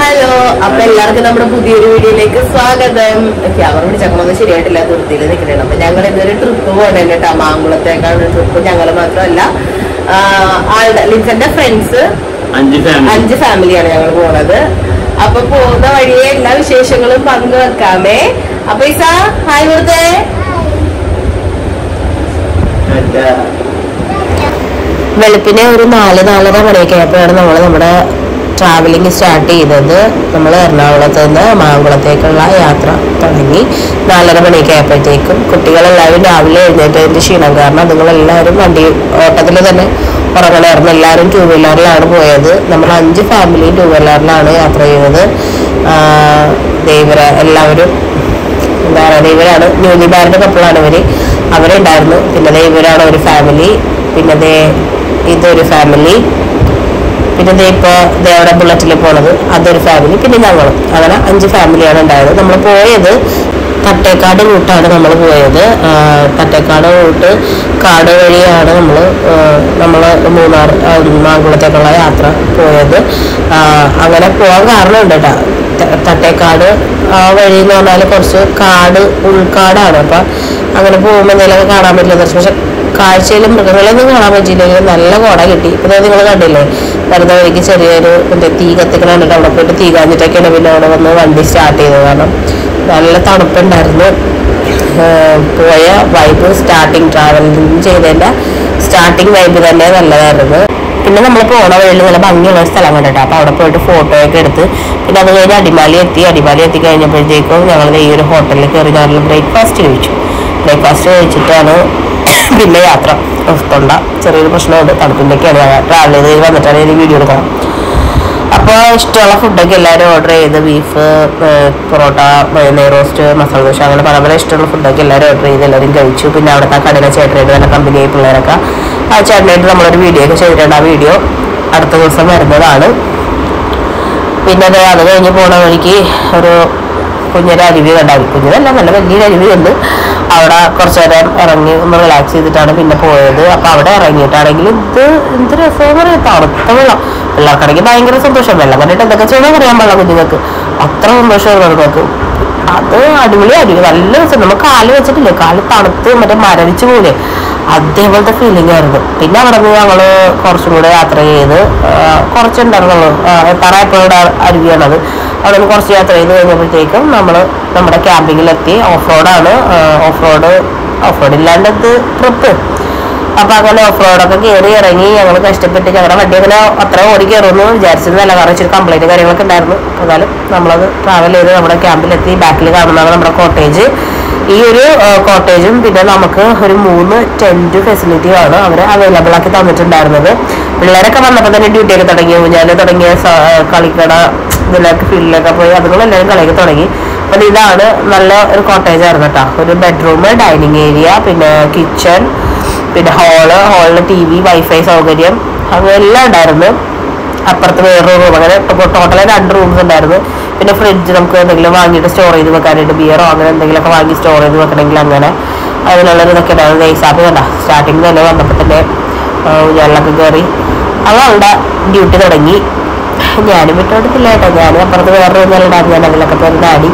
Hello അപ്പൊ എല്ലാവർക്കും നമ്മുടെ പുതിയൊരു വീഡിയോയിലേക്ക് സ്വാഗതം ക്യാമറ പിടിച്ചേക്കണമെന്ന് ശരിയായിട്ടില്ല വൃത്തിയിൽ നിൽക്കണേ അപ്പൊ ഞങ്ങൾ ഇന്നൊരു ട്രിപ്പ് പോകണേ കേട്ടോ മാങ്കുളത്തേക്കാണ് ട്രിപ്പ് ഞങ്ങൾ മാത്രമല്ല ആ, ആളുടെ ലിൻസന്റെ ഫ്രണ്ട്സ് അഞ്ച് ഫാമിലി അഞ്ച് ഫാമിലിയാണ് ഞങ്ങൾ പോണത് അപ്പൊ പോകുന്ന വഴിയെ എല്ലാ വിശേഷങ്ങളും പങ്കുവെക്കാമേ അപ്പൊ ഇസ ഹായ് കൊടുത്തേ വെളുപ്പിനെ ഒരു നാല് നാലര മണിയൊക്കെ ആയപ്പോഴാണ് നമ്മൾ നമ്മുടെ ട്രാവലിംഗ് സ്റ്റാർട്ട് ചെയ്തത് നമ്മൾ എറണാകുളത്ത് നിന്ന് മാങ്കുളത്തേക്കുള്ള യാത്ര തുടങ്ങി നാലര മണിയൊക്കെ ആയപ്പോഴത്തേക്കും കുട്ടികളെല്ലാവരും രാവിലെ എഴുന്നേറ്റതിന്റെ ക്ഷീണം കാരണം അതുങ്ങളെല്ലാവരും വണ്ടി ഓട്ടത്തിൽ തന്നെ ഉറങ്ങണമായിരുന്നു എല്ലാവരും ടൂ വീലറിലാണ് പോയത് നമ്മൾ അഞ്ച് ഫാമിലിയും ടൂ വീലറിലാണ് യാത്ര ചെയ്തത് ദൈവര എല്ലാവരും എന്താ പറയുക ഇവരാണ് ന്യൂലി മാരിഡ് കപ്പിളാണ് ഇവര് അവരുണ്ടായിരുന്നു പിന്നെ ദേ ഇവരാണ് ഒരു ഫാമിലി പിന്നെ ദേ ഇതൊരു ഫാമിലി പിന്നെ ദേ ഇപ്പൊ ദേ അവിടെ ബുള്ളറ്റിൽ പോണത് അതൊരു ഫാമിലി പിന്നെ ഞങ്ങളും അങ്ങനെ അഞ്ച് ഫാമിലിയാണ് ഉണ്ടായത് നമ്മൾ പോയത് തട്ടേക്കാട് റൂട്ടാണ് നമ്മൾ പോയത് ആ, തട്ടേക്കാട് റൂട്ട് കാട് വഴിയാണ് നമ്മൾ നമ്മൾ മൂന്നാർ ആ, മാങ്കുളത്തേക്കുള്ള യാത്ര പോയത് ആ, അങ്ങനെ പോകാൻ കാരണമുണ്ട് കേട്ടോ ത- തട്ടേക്കാട് ആ വഴി എന്ന് പറഞ്ഞാൽ കുറച്ച് കാട് ഉൾക്കാടാണ് അപ്പൊ അങ്ങനെ പോകുമ്പോൾ എന്തെങ്കിലുമൊക്കെ കാണാൻ പറ്റില്ല പക്ഷെ കാഴ്ചയിലും മൃഗങ്ങളൊന്നും കാണാൻ പറ്റിയില്ലെങ്കിൽ നല്ല കോട കിട്ടി ഇപ്പൊ നിങ്ങൾ കണ്ടില്ലേ വെറുതെ വഴിക്ക് ചെറിയൊരു മറ്റേ തീ കത്തിക്കണ കണ്ടിട്ട് അവിടെ പോയിട്ട് തീ കാഞ്ഞിട്ടൊക്കെയാണ് പിന്നെ അവിടെ വന്ന് വണ്ടി സ്റ്റാർട്ട് ചെയ്തത് കാരണം നല്ല തണുപ്പുണ്ടായിരുന്നു ഏർ പോയ വൈബ് സ്റ്റാർട്ടിങ് ട്രാവലിംഗ് ചെയ്തതിന്റെ സ്റ്റാർട്ടിങ് വൈബ് തന്നെ നല്ലതായിരുന്നു പിന്നെ നമ്മൾ പോണ വഴിയിൽ നല്ല ഭംഗിയുള്ള ഒരു സ്ഥലം കണ്ടിട്ട് അപ്പൊ അവിടെ പോയിട്ട് ഫോട്ടോ ഒക്കെ എടുത്ത് പിന്നെ അത് കഴിഞ്ഞ് അടിമാലി എത്തി അടിമാലി എത്തി കഴിഞ്ഞപ്പോഴത്തേക്കും ഞങ്ങൾ ഈ ഒരു ഹോട്ടലിൽ കയറി ഞങ്ങൾ ബ്രേക്ക്ഫാസ്റ്റ് കഴിച്ചു ബ്രേക്ക്ഫാസ്റ്റ് കഴിച്ചിട്ടാണ് പിന്നെ യാത്ര ഉഫ്, തൊണ്ട ചെറിയൊരു പ്രശ്നമുണ്ട് തണുപ്പിൻ്റെയൊക്കെയാണ് ട്രാവൽ ചെയ്ത് വന്നിട്ടാണ് ഈ വീഡിയോ എടുക്കണം അപ്പോൾ ഇഷ്ടമുള്ള ഫുഡൊക്കെ എല്ലാവരും ഓർഡർ ചെയ്ത് ബീഫ് പൊറോട്ട നെയ് റോസ്റ്റ് മസാല ദോശ അങ്ങനെ പല പല ഇഷ്ടമുള്ള ഫുഡൊക്കെ എല്ലാവരും ഓർഡർ ചെയ്ത് എല്ലാവരും കഴിച്ചു പിന്നെ അവിടുത്തെ കടയിലെ ചേട്ടനായിട്ട് നല്ല കമ്പനിയായി പിള്ളേരൊക്കെ ആ ചേട്ടനായിട്ട് നമ്മളൊരു വീഡിയോ ഒക്കെ ചെയ്തിട്ടുണ്ട് ആ വീഡിയോ അടുത്ത ദിവസം വരുന്നതാണ് പിന്നെ അത് അത് കഴിഞ്ഞ് പോണ വഴിക്ക് ഒരു കുഞ്ഞൊരു അരുവി കണ്ടാൽ കുഞ്ഞതല്ല നല്ല വലിയൊരു അരുവി ഉണ്ട് അവിടെ കുറച്ച് നേരം ഇറങ്ങി ഒന്ന് റിലാക്സ് ചെയ്തിട്ടാണ് പിന്നെ പോയത് അപ്പൊ അവിടെ ഇറങ്ങിയിട്ടാണെങ്കിൽ ഇത് എന്ത് രസം പറയാം തണുത്ത വെള്ളം പിള്ളേർക്കാണെങ്കിൽ ഭയങ്കര സന്തോഷം വെള്ളം കണ്ടിട്ട് എന്തൊക്കെ ചെയ്യണമെന്ന് അറിയാൻ പാടില്ല കുഞ്ഞുങ്ങൾക്ക് അത്ര സന്തോഷമായിരുന്നു നമുക്ക് അത് അടിപൊളി അടിപൊളി നല്ല രസം നമ്മൾ കാല് വെച്ചിട്ടില്ലേ കാല് തണുത്ത് മറ്റേ മരവിച്ച് പോലെ അതേപോലത്തെ ഫീലിംഗ് ആയിരുന്നു പിന്നെ അവിടെ നിന്ന് ഞങ്ങള് കുറച്ചും കൂടെ യാത്ര ചെയ്ത് ആ, കുറച്ചുണ്ടായിരുന്നുള്ളൂ എത്താറായപ്പോഴുടെ അരുവിയാണത് അവിടെ നിന്ന് കുറച്ച് യാത്ര ചെയ്ത് കഴിഞ്ഞപ്പോഴത്തേക്കും നമ്മൾ നമ്മുടെ ക്യാമ്പിങ്ങിലെത്തി ഓഫ് റോഡാണ് ഓഫ് റോഡ് ഓഫ് റോഡ് ഇല്ലാണ്ട് ഇത് ട്രിപ്പ് അപ്പൊ അങ്ങനെ ഓഫ് റോഡൊക്കെ കയറി ഇറങ്ങി ഞങ്ങൾ കഷ്ടപ്പെട്ട് ഞങ്ങളുടെ വണ്ടി അങ്ങനെ അത്ര ഓടി കയറുമെന്ന് വിചാരിച്ചിരുന്നല്ല കാരണം ഇച്ചിരി കംപ്ലൈന്റ് കാര്യങ്ങളൊക്കെ ഉണ്ടായിരുന്നു എന്നാലും നമ്മളത് ട്രാവൽ ചെയ്ത് നമ്മുടെ ക്യാമ്പിലെത്തി ബാക്കിൽ കാണുന്നതാണ് നമ്മുടെ കോട്ടേജ് ഈ ഒരു കോട്ടേജും പിന്നെ നമുക്ക് ഒരു മൂന്ന് ടെന്റ് ഫെസിലിറ്റിയാണ് അവർ അവൈലബിൾ ആക്കി തന്നിട്ടുണ്ടായിരുന്നത് പിള്ളേരൊക്കെ വന്നപ്പോൾ തന്നെ ഡ്യൂട്ടി ഒക്കെ തുടങ്ങി ഞാൻ തുടങ്ങിയ സ- കളിക്കട ഇതിലൊക്കെ ഫീൽഡിലൊക്കെ പോയി അതുങ്ങളെല്ലാവരും കളിയൊക്കെ തുടങ്ങി അപ്പം ഇതാണ് നല്ല ഒരു കോട്ടേജ് ആയിരുന്നു കേട്ടോ ഒരു ബെഡ്റൂം ഡൈനിങ് ഏരിയ പിന്നെ കിച്ചൺ പിന്നെ ഹാള് ഹാളിൽ ടി വി വൈഫൈ സൗകര്യം അങ്ങനെ എല്ലാം ഉണ്ടായിരുന്നു അപ്പുറത്ത് വേറൊരു റൂം അങ്ങനെ ടോട്ടൽ രണ്ട് റൂംസ് ഉണ്ടായിരുന്നു പിന്നെ ഫ്രിഡ്ജ് നമുക്ക് എന്തെങ്കിലും വാങ്ങിയിട്ട് സ്റ്റോർ ചെയ്ത് വെക്കാനായിട്ട് ബിയറോ അങ്ങനെ എന്തെങ്കിലുമൊക്കെ വാങ്ങി സ്റ്റോർ ചെയ്ത് വെക്കണമെങ്കിൽ അങ്ങനെ അതിനുള്ളൊരു ഇതൊക്കെ ഉണ്ടായിരുന്നു നെയ്സാപ്പ് കണ്ട സ്റ്റാർട്ടിങ് തന്നെ വന്നപ്പോൾ തന്നെ ഞാനിലൊക്കെ കയറി അവളുടെ ഡ്യൂട്ടി തുടങ്ങി ഞാനും വിട്ടോടത്തില്ല കേട്ടോ ഞാനും അപ്പുറത്ത് വേറെ റൂമിലുണ്ടായിരുന്നു ഞാൻ അതിലൊക്കെ പോയി ഡാഡി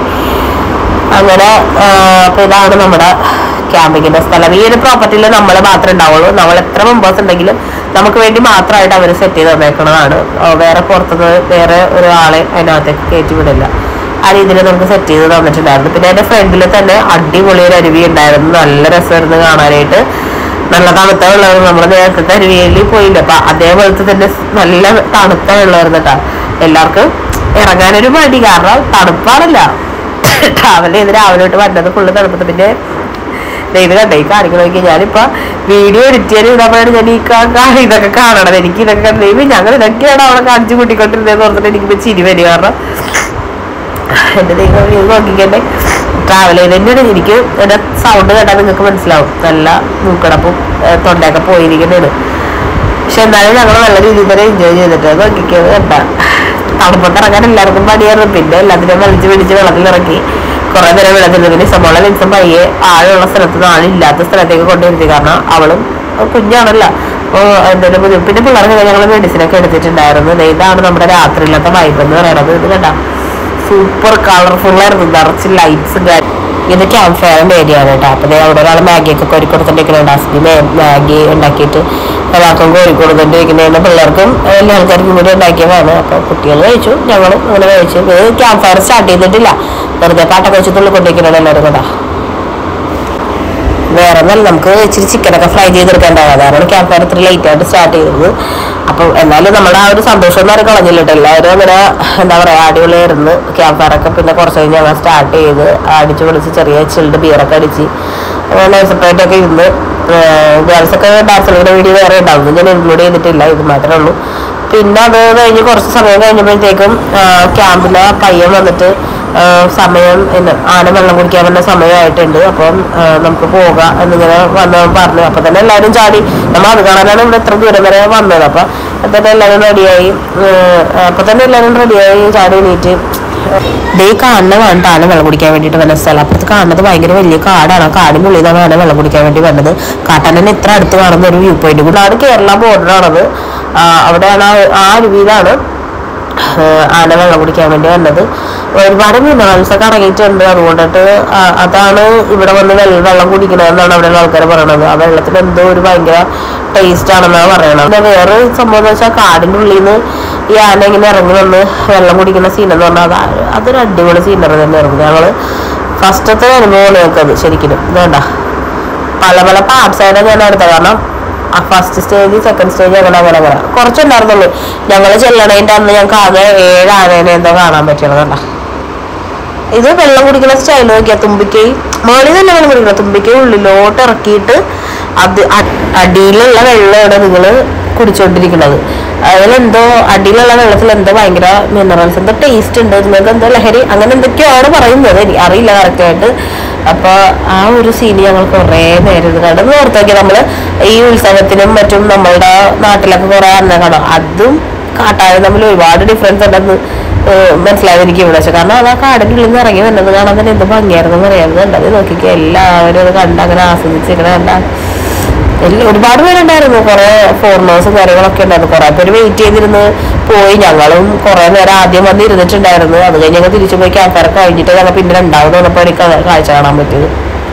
അങ്ങനെ ആ, അപ്പൊ ഇതാണ് നമ്മുടെ ക്യാമ്പിങ്ങിന്റെ സ്ഥലം ഈ ഒരു പ്രോപ്പർട്ടിയിൽ നമ്മൾ മാത്രമേ ഉണ്ടാവുള്ളൂ നമ്മൾ എത്ര മെമ്പേഴ്സ് ഉണ്ടെങ്കിലും നമുക്ക് വേണ്ടി മാത്രമായിട്ട് അവർ സെറ്റ് ചെയ്ത് തന്നേക്കുന്നതാണ് ആ, വേറെ പുറത്തുനിന്ന് വേറെ ഒരാളെ അതിനകത്തേക്ക് കയറ്റി വിടില്ല ആ രീതിയിൽ നമുക്ക് സെറ്റ് ചെയ്ത് തന്നിട്ടുണ്ടായിരുന്നു പിന്നെ എൻ്റെ ഫ്രണ്ടിൽ തന്നെ അടിപൊളി ഒരു അരുവി ഉണ്ടായിരുന്നു നല്ല രസമായിരുന്നു കാണാനായിട്ട് നല്ല തണുത്ത വെള്ളമായിരുന്നു നമ്മൾ നേരത്തെ അരുവിയിൽ പോയില്ല അപ്പൊ അതേപോലത്തെ തന്നെ നല്ല തണുത്ത വെള്ളമായിരുന്നു കേട്ടോ എല്ലാവർക്കും ഇറങ്ങാനൊരു മടി കാരണം തണുപ്പാണല്ല ട്രാവൽ ചെയ്ത് രാവിലെ തൊട്ട് വന്നത് ഫുള്ള് തണുപ്പത്ത് പിന്നെ ദേ ഇത് കണ്ടേ ഈ കാണിക്കണ നോക്കി ഞാനിപ്പോ വീഡിയോ എഡിറ്റ് ചെയ്യാൻ ഇതപ്പോഴാണ് ഞാൻ ഈ കാ- കാ- ഇതൊക്കെ കാണണത് എനിക്ക് ഇതൊക്കെ കണ്ടു കഴിയുമ്പോ ഞങ്ങൾ ഇതൊക്കെയാണ് അവിടെ കാണിച്ചു കൂട്ടിക്കൊണ്ടിരുന്നതെന്ന് ഓർത്തിട്ട് എനിക്കിപ്പോ ചിരി വരിക കാരണം എന്റെ ദൈവം ഇത് നോക്കിക്കണ്ടേ ട്രാവൽ ചെയ്തതിൻ്റെ എനിക്ക് എന്റെ സൗണ്ട് കേട്ടാൽ നിങ്ങൾക്ക് മനസ്സിലാവും നല്ല മൂക്കടപ്പും ഏഹ് തൊണ്ടയൊക്കെ പോയിരിക്കുന്നതാണ് പക്ഷെ എന്നാലും ഞങ്ങൾ നല്ല രീതിയിൽ തന്നെ എൻജോയ് ചെയ്തിട്ട് നോക്കിക്കത് കണ്ട തണുപ്പത്ത് ഇറങ്ങാൻ എല്ലാവർക്കും പണിയായിരുന്നു പിന്നെ എല്ലാത്തിനും വലിച്ചു പിടിച്ച് വെള്ളത്തിലിറക്കി കുറെ നേരം വെള്ളത്തിൽ പിന്നെ ഇഷ്ടമുള്ള ദിവസം പയ്യെ ആഴമുള്ള സ്ഥലത്ത് നിന്ന് ആളില്ലാത്ത സ്ഥലത്തേക്ക് കൊണ്ടുവരുത്തി കാരണം അവളും കുഞ്ഞാണല്ല അപ്പോൾ എന്തെങ്കിലും ബുദ്ധിമുട്ട് പിന്നെ പിള്ളേർക്ക് ഞങ്ങൾ മെഡിസിൻ ഒക്കെ എടുത്തിട്ടുണ്ടായിരുന്നു ദേ ഇതാണ് നമ്മുടെ രാത്രിയിലത്തെ വൈബ് എന്ന് പറയണത് ഇത് കണ്ട സൂപ്പർ കളർഫുൾ ആയിരുന്നു നിറച്ച് ലൈറ്റ്സും ഇത് ക്യാമ്പ് ഫയറിന്റെ ഏരിയ ആണ് കേട്ടോ അപ്പൊ ദേ അവിടെ ഒരാൾ മാഗി ഒക്കെ കോരി കൊടുത്തോണ്ടിരിക്കുന്നുണ്ട് ഹസ്ബി മാഗി ഉണ്ടാക്കിയിട്ട് എല്ലാവർക്കും കോരി കൊടുത്തോണ്ടിരിക്കുന്നതിന് പിള്ളേർക്കും എല്ലാ ആൾക്കാർക്കും കൂടി ഉണ്ടാക്കിയതാണ് അപ്പൊ കുട്ടികൾ കഴിച്ചു ഞങ്ങളും അങ്ങനെ കഴിച്ചു ഇത് ക്യാമ്പ് ഫയർ സ്റ്റാർട്ട് ചെയ്തിട്ടില്ല വെറുതെ പാട്ടൊക്കെ വെച്ച് തുള്ളിക്കൊണ്ടിരിക്കുന്നുണ്ട് എല്ലാവരും കേട്ടോ വേറെ ഒന്നല്ല നമുക്ക് ഇച്ചിരി ചിക്കനൊക്കെ ഫ്രൈ ചെയ്തെടുക്കേണ്ടതാണ് അതാണ് ക്യാമ്പ് ഫയർ ഇത്ര ലേറ്റ് ആയിട്ട് സ്റ്റാർട്ട് ചെയ്തത് അപ്പം എന്നാലും നമ്മുടെ ആ ഒരു സന്തോഷം എന്ന് പറയുന്നത് കളഞ്ഞില്ല കേട്ടോ എല്ലാവരും അങ്ങനെ എന്താ പറയുക അടിപൊളിയായിരുന്നു ക്യാമ്പ് ഫയറൊക്കെ പിന്നെ കുറച്ച് കഴിഞ്ഞ് ഞങ്ങൾ സ്റ്റാർട്ട് ചെയ്ത് അടിച്ച് പൊളിച്ച് ചെറിയ ചിൽഡ് ബിയറൊക്കെ അടിച്ച് അങ്ങനെ സെപ്പറേറ്റ് ഒക്കെ ഇരുന്ന് ഗേൾസ് ഒക്കെ ഡാൻസ് കളിക്കുന്ന വീഡിയോ വേറെ ഉണ്ടാവും ഞാൻ ഇൻക്ലൂഡ് ചെയ്തിട്ടില്ല ഇത് മാത്രമേ ഉള്ളൂ പിന്നെ അത് കഴിഞ്ഞ് കുറച്ച് സമയം കഴിഞ്ഞപ്പോഴത്തേക്കും ക്യാമ്പിലെ പയ്യൻ വന്നിട്ട് ആ, സമയം എന്ന് ആന വെള്ളം കുടിക്കാൻ വന്ന സമയമായിട്ടുണ്ട് അപ്പം ആ, നമുക്ക് പോകാം എന്നിങ്ങനെ വന്ന് പറഞ്ഞു അപ്പൊ തന്നെ എല്ലാവരും ചാടി നമ്മൾ അത് കാണാനാണ് ഇവിടെ എത്ര ദൂരം വരെ വന്നത് അപ്പൊ അപ്പൊ തന്നെ എല്ലാവരും റെഡിയായി അപ്പൊ തന്നെ എല്ലാവരും റെഡിയായി ചാടി എണീറ്റ് ദേ കാണുന്ന വേണ്ട ആന വെള്ളം കുടിക്കാൻ വേണ്ടിയിട്ട് വന്ന സ്ഥലം അപ്പുറത്ത് കാണുന്നത് ഭയങ്കര വലിയ കാടാണ് ആ കാടിന്റെ ഉള്ളിൽ നിന്നാണ് ആന വെള്ളം കുടിക്കാൻ വേണ്ടി വന്നത് കാട്ടാൻ തന്നെ ഇത്ര അടുത്ത് കാണുന്ന ഒരു വ്യൂ പോയിന്റ് കൂടാണ് കേരള ബോർഡറാണത് അവിടെയാണ് ആ- ആ അരുവിയിലാണ് ആഹ് ആന വെള്ളം കുടിക്കാൻ വേണ്ടി വന്നത് ഒരുപാട് മിനറൽസ് ഒക്കെ ഇറങ്ങിയിട്ടുണ്ട് അതുകൊണ്ടിട്ട് ആ- അതാണ് ഇവിടെ വന്ന് വെള്ളം വെള്ളം കുടിക്കണതെന്നാണ് അവിടെയുള്ള ആൾക്കാർ പറയണത് ആ വെള്ളത്തിന് എന്തോ ഒരു ഭയങ്കര ടേസ്റ്റ് ആണെന്നാണ് പറയണത് പിന്നെ വേറെ സംഭവം എന്ന് വെച്ചാൽ കാടിന്റെ ഉള്ളിൽ നിന്ന് ഈ ആന ഇങ്ങനെ ഇറങ്ങി വന്ന് വെള്ളം കുടിക്കുന്ന സീൻ എന്ന് പറഞ്ഞാൽ അത് ആ- അതൊരു അടിപൊളി സീനറി തന്നെയായിരുന്നു ഞങ്ങള് ഫസ്റ്റത്തെ അനുഭവമാണ് ഞങ്ങൾക്കത് ശരിക്കും ഇതേണ്ട പല പല പാർട്സ് ആയിട്ട് ഞാൻ എടുത്തത് കാരണം ആ ഫസ്റ്റ് സ്റ്റേജ് സെക്കൻഡ് സ്റ്റേജ് അങ്ങനെ അങ്ങനെ അങ്ങനെ കുറച്ചുണ്ടായിരുന്നുള്ളൂ ഞങ്ങൾ ചെല്ലണേന്റെ അന്ന് ഞങ്ങൾക്ക് ആകെ ഏഴ് ആനേനെ എന്തോ കാണാൻ പറ്റിയത് കണ്ട ഇത് വെള്ളം കുടിക്കുന്ന സ്റ്റൈൽ നോക്കിയാ തുമ്പിക്കൈ മുകളിൽ തന്നെ വെള്ളം കുടിക്കണം തുമ്പിക്കൈ ഉള്ളിലോട്ട് ഇറക്കിയിട്ട് അത് അ- അടിയിലുള്ള വെള്ളമാണ് നിങ്ങൾ കുടിച്ചോണ്ടിരിക്കുന്നത് അതിലെന്തോ അടിയിലുള്ള വെള്ളത്തിൽ എന്തോ ഭയങ്കര മിനറൽസ് എന്തോ ടേസ്റ്റ് ഉണ്ട് നിങ്ങൾക്ക് എന്തോ ലഹരി അങ്ങനെ എന്തൊക്കെയാണ് പറയുന്നത് എനിക്ക് അറിയില്ല കറക്റ്റായിട്ട് അപ്പൊ ആ ഒരു സീന് ഞങ്ങൾ കുറേ നേരം ഇത് കണ്ടത് ഓർത്ത് നോക്കി നമ്മള് ഈ ഉത്സവത്തിനും മറ്റും നമ്മളുടെ നാട്ടിലൊക്കെ കുറെ അന്ന കാണാം അതും കാട്ടാനും തമ്മിൽ ഒരുപാട് ഡിഫറൻസ് ഉണ്ടെന്ന് ഏഹ് മനസ്സിലായത് എനിക്ക് ഇവിടെ വെച്ചാൽ കാരണം അത് ആ കാടിൻ്റെ ഉള്ളിൽ നിന്ന് ഇറങ്ങി വന്നത് കാണാൻ തന്നെ എന്ത് ഭംഗിയായിരുന്നു അറിയാവുന്നത് കണ്ടത് നോക്കിക്കോ എല്ലാവരും അത് കണ്ട് അങ്ങനെ ആസ്വദിച്ചിങ്ങനെ കണ്ട എല്ലാം ഒരുപാട് പേരുണ്ടായിരുന്നു കുറെ ഫോറിനേഴ്സും കാര്യങ്ങളൊക്കെ ഉണ്ടായിരുന്നു കുറെ പേര് വെയിറ്റ് ചെയ്തിരുന്ന് പോയി ഞങ്ങളും കുറെ നേരം ആദ്യം വന്ന് ഇരുന്നിട്ടുണ്ടായിരുന്നു അത് കഴിഞ്ഞ് ഞങ്ങൾ തിരിച്ചു പോയി ക്യാമ്പറൊക്കെ കഴിഞ്ഞിട്ട് ഞങ്ങൾ പിന്നെ രണ്ടാമത് വന്നപ്പോൾ എനിക്ക് കാഴ്ച കാണാൻ പറ്റിയത്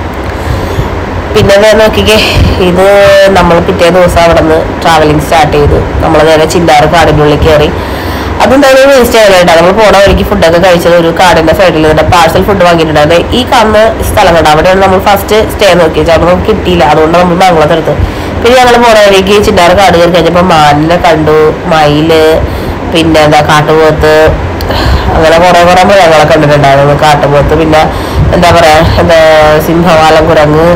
പിന്നെ ദേ നോക്കിക്കേ ഇത് നമ്മൾ പിറ്റേ ദിവസം അവിടെ നിന്ന് ട്രാവലിംഗ് സ്റ്റാർട്ട് ചെയ്തു നമ്മൾ നേരെ ചില്ലാറ് കാടിൻ്റെ ഉള്ളിൽ കയറി അതെന്തായാലും വേസ്റ്റ് ആയാലും നമ്മൾ പോണ വഴിക്ക് ഫുഡൊക്കെ കഴിച്ചത് ഒരു കാടിന്റെ സൈഡിൽ നിന്ന് പാഴ്സൽ ഫുഡ് വാങ്ങിയിട്ടുണ്ടായിരുന്നു ഈ കാണുന്ന സ്ഥലം കണ്ട അവിടെയാണ് നമ്മൾ ഫസ്റ്റ് സ്റ്റേ നോക്കിയത് അവിടെ നമുക്ക് കിട്ടിയില്ല അതുകൊണ്ട് നമ്മൾ മംഗളത്ത് എടുത്ത് പിന്നെ ഞങ്ങൾ പോണ വഴിക്ക് ചില്ലാറ് കാട് കയറി കഴിഞ്ഞപ്പോൾ മാനിനെ കണ്ടു മയില് പിന്നെ എന്താ കാട്ടുപോത്ത് അങ്ങനെ കുറെ കുറെ മൃഗങ്ങളെ കണ്ടിട്ടുണ്ടായിരുന്നു കാട്ടുപോത്ത് പിന്നെ എന്താ പറയാ എന്താ സിംഹവാലം കുരങ്ങ്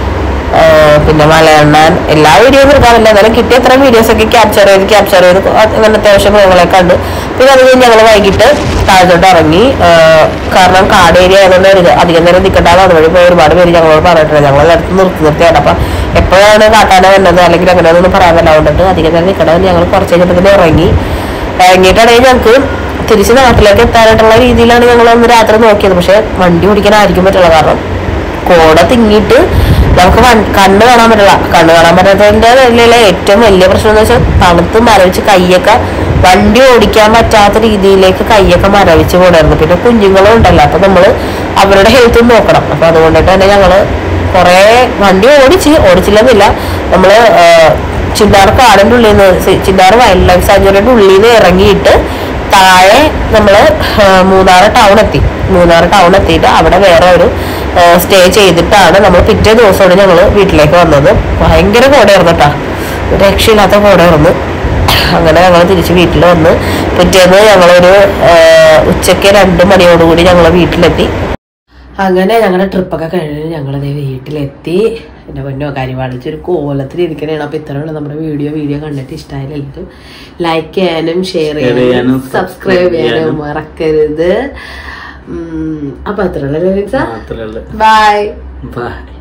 ആ, പിന്നെ മലയണ്ണാൻ എല്ലാ വീഡിയോസും എടുക്കാറില്ല എന്നാലും കിട്ടിയ അത്ര വീഡിയോസ് ഒക്കെ ക്യാപ്ചർ ചെയ്ത് ക്യാപ്ചർ ചെയ്ത് അത് അങ്ങനെ അത്യാവശ്യം മൃഗങ്ങളെ കണ്ട് പിന്നെ അത് കഴിഞ്ഞ് ഞങ്ങൾ വൈകിട്ട് താഴത്തോട്ട് ഇറങ്ങി ആ, കാരണം കാട് ഏരിയ ആയതുകൊണ്ട് ഒരു അധികം നേരം നിൽക്കണ്ടാകും അതുവഴി പോയി ഒരുപാട് പേര് ഞങ്ങളോട് പറഞ്ഞിട്ടുണ്ട് ഞങ്ങൾ അടുത്ത് നിർത്തി നിർത്തിയാണ് അപ്പം എപ്പോഴാണ് കാട്ടാന വന്നത് അല്ലെങ്കിൽ അങ്ങനെ ഒന്നും പറയാൻ പറ്റാവുന്നിട്ട് അധികം നേരം നിൽക്കണമെന്ന് ഞങ്ങൾ കുറച്ച് കഴിഞ്ഞപ്പോൾ ഇറങ്ങി ഇറങ്ങിയിട്ടാണെങ്കിൽ ഞങ്ങൾക്ക് തിരിച്ച് നാട്ടിലേക്ക് എത്താനായിട്ടുള്ള രീതിയിലാണ് ഞങ്ങൾ അന്ന് രാത്രി നോക്കിയത് പക്ഷെ വണ്ടി ഓടിക്കാൻ ആയിരിക്കും പറ്റുള്ള കാരണം കോട തിങ്ങിയിട്ട് നമുക്ക് വൺ- കണ്ണ് കാണാൻ പറ്റില്ല കണ്ണ് കാണാൻ പറ്റാത്തതിന്റെ വലിയ ഏറ്റവും വലിയ പ്രശ്നം എന്ന് വെച്ചാൽ തണുത്ത് മരവിച്ച് കൈയൊക്കെ വണ്ടി ഓടിക്കാൻ പറ്റാത്ത രീതിയിലേക്ക് കൈയൊക്കെ മരവിച്ച് പോടായിരുന്നു പിന്നെ കുഞ്ഞുങ്ങളും ഉണ്ടല്ലോ അപ്പൊ നമ്മള് അവരുടെ ഹെൽത്തും നോക്കണം അപ്പൊ അതുകൊണ്ടിട്ട് തന്നെ ഞങ്ങള് കുറേ വണ്ടി ഓടിച്ച് ഓടിച്ചില്ലെന്നില്ല നമ്മള് ആ, ചിന്നാർ കാടിന്റെ ഉള്ളിൽ നിന്ന് ചിന്നാർ വൈൽഡ് ലൈഫ് സാഞ്ചുറിയുടെ ഉള്ളിൽ നിന്ന് ഇറങ്ങിയിട്ട് താഴെ നമ്മള് ആ, മൂന്നാറ് ടൗൺ എത്തി മൂന്നാറ് ടൗൺ എത്തിയിട്ട് അവിടെ വേറെ ഒരു സ്റ്റേ ചെയ്തിട്ടാണ് നമ്മൾ പിറ്റേ ദിവസമാണ് ഞങ്ങൾ വീട്ടിലേക്ക് വന്നത് ഭയങ്കര കോടയായിരുന്നു കേട്ടോ രക്ഷയില്ലാത്ത കോടയായിരുന്നു അങ്ങനെ ഞങ്ങൾ തിരിച്ച് വീട്ടിൽ വന്ന് പിറ്റേന്ന് ഞങ്ങളൊരു ആ, ഉച്ചയ്ക്ക് രണ്ട് മണിയോടുകൂടി ഞങ്ങൾ വീട്ടിലെത്തി അങ്ങനെ ഞങ്ങളുടെ ട്രിപ്പൊക്കെ കഴിഞ്ഞ് ഞങ്ങളത് വീട്ടിലെത്തി എൻ്റെ പൊന്നോ കരിവാളിച്ച് ഒരു കോലത്തിൽ ഇരിക്കണേണ് അപ്പൊ ഇത്രയുള്ള നമ്മുടെ വീഡിയോ വീഡിയോ കണ്ടിട്ട് ഇഷ്ടമായാലും എല്ലാവരും ലൈക്ക് ചെയ്യാനും ഷെയർ ചെയ്യാനും ചെയ്യാനും, സബ്സ്ക്രൈബ് subscribe ചെയ്യാനും ചെയ്യാനും. മറക്കരുത് ഉം, അപ്പൊ അത്രയുള്ള മാത്രല്ല ബൈ ബൈ